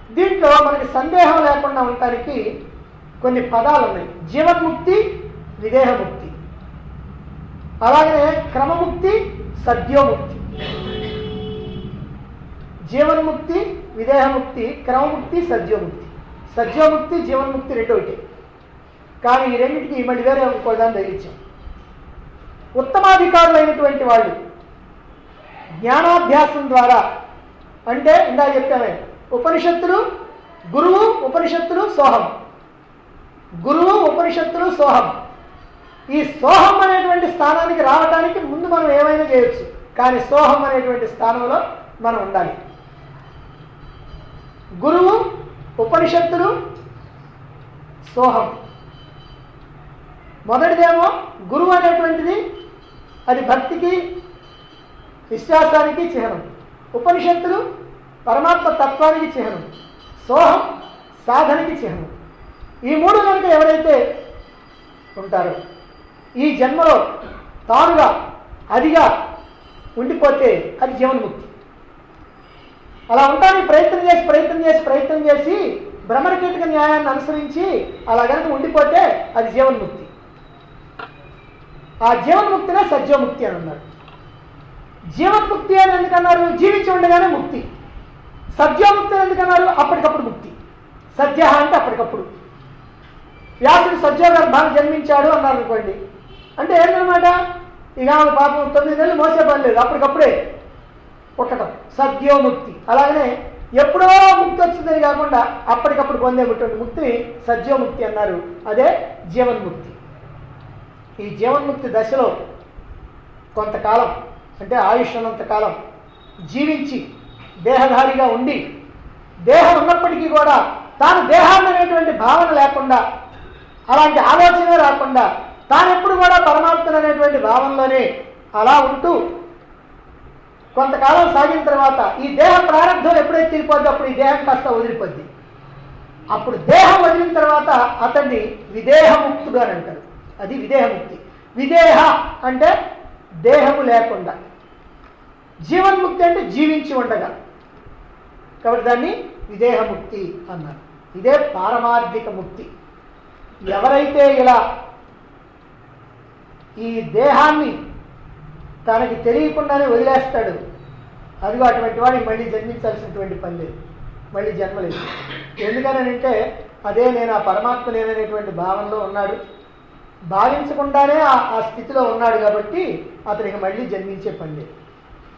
దీంట్లో మనకి సందేహం లేకుండా ఉండటానికి కొన్ని పదాలు ఉన్నాయి జీవన్ముక్తి విదేహముక్తి అలాగే క్రమముక్తి సద్యోముక్తి జీవన్ముక్తి విదేహముక్తి క్రమముక్తి సద్యోముక్తి సద్యోముక్తి జీవన్ముక్తి రెండు ఒకటి కానీ ఈ రెండింటికి మళ్ళీ వేరే ఇంకోదాన్ని తగిలించాం ఉత్తమాధికారులైనటువంటి వాళ్ళు జ్ఞానాభ్యాసం ద్వారా అంటే ఇందా చెప్పామే ఉపనిషత్తులు గురువు ఉపనిషత్తులు సోహం గురువు ఉపనిషత్తులు సోహం ఈ సోహం అనేటువంటి స్థానానికి రావడానికి ముందు మనం ఏమైనా చేయొచ్చు కానీ సోహం అనేటువంటి స్థానంలో మనం ఉండాలి గురువు ఉపనిషత్తులు సోహం మొదటిదేమో గురువు అనేటువంటిది అది భక్తికి విశ్వాసానికి చిహ్నం ఉపనిషత్తులు పరమాత్మ తత్వానికి చిహ్నం సోహం సాధనకి చిహ్నం ఈ మూడు కనుక ఎవరైతే ఉంటారో ఈ జన్మలో తానుగా అదిగా ఉండిపోతే అది జీవన్ముక్తి అలా ఉండడానికి ప్రయత్నం చేసి ప్రయత్నం చేసి ప్రయత్నం చేసి భ్రమరకీటక న్యాయాన్ని అనుసరించి అలా కనుక ఉండిపోతే అది జీవన్ముక్తి ఆ జీవన్ముక్తినే సజ్జముక్తి అని అన్నారు జీవన్ముక్తి అని ఎందుకన్నారు జీవించి ఉండగానే ముక్తి సత్యోముక్తి అని ఎందుకన్నారు అప్పటికప్పుడు ముక్తి సత్య అంటే అప్పటికప్పుడు వ్యాసుడు సత్యోగర్భాన్ని జన్మించాడు అన్నారు అనుకోండి అంటే ఏంటనమాట ఇక ఆమె పాపం తొమ్మిది నెలలు మోసే పని లేదు అప్పటికప్పుడే పుట్టడం సద్యోముక్తి అలాగనే ఎప్పుడో ముక్తి వచ్చిందని కాకుండా అప్పటికప్పుడు పొందేటువంటి ముక్తిని సద్యోముక్తి అన్నారు అదే జీవన్ముక్తి ఈ జీవన్ముక్తి దశలో కొంతకాలం అంటే ఆయుష్ ఉన్నంతకాలం జీవించి దేహధారిగా ఉండి దేహం ఉన్నప్పటికీ కూడా తాను దేహాన్ని అనేటువంటి భావన లేకుండా అలాంటి ఆలోచన రాకుండా తాను ఎప్పుడు కూడా పరమాత్మను అనేటువంటి భావనలోనే అలా ఉంటూ కొంతకాలం సాగిన తర్వాత ఈ దేహ ప్రారంభం ఎప్పుడైతే తీరిపోద్దో అప్పుడు ఈ దేహం కాస్త వదిలిపోద్ది అప్పుడు దేహం వదిలిన తర్వాత అతన్ని విదేహముక్తుడు అని అంటారు అది విదేహముక్తి విదేహ అంటే దేహము లేకుండా జీవన్ముక్తి అంటే జీవించి ఉండగా కాబట్టి దాన్ని విదేహముక్తి అన్నారు ఇదే పారమార్థిక ముక్తి ఎవరైతే ఇలా ఈ దేహాన్ని తనకి తెలియకుండానే వదిలేస్తాడు అదిగో అటువంటి వాడికి మళ్ళీ జన్మించాల్సినటువంటి పని లేదు మళ్ళీ జన్మ లేదు ఎందుకనంటే అదే నేను ఆ పరమాత్మ నేననేటువంటి భావనలో ఉన్నాడు భావించకుండానే ఆ ఆ స్థితిలో ఉన్నాడు కాబట్టి అతనికి మళ్ళీ జన్మించే పని లేదు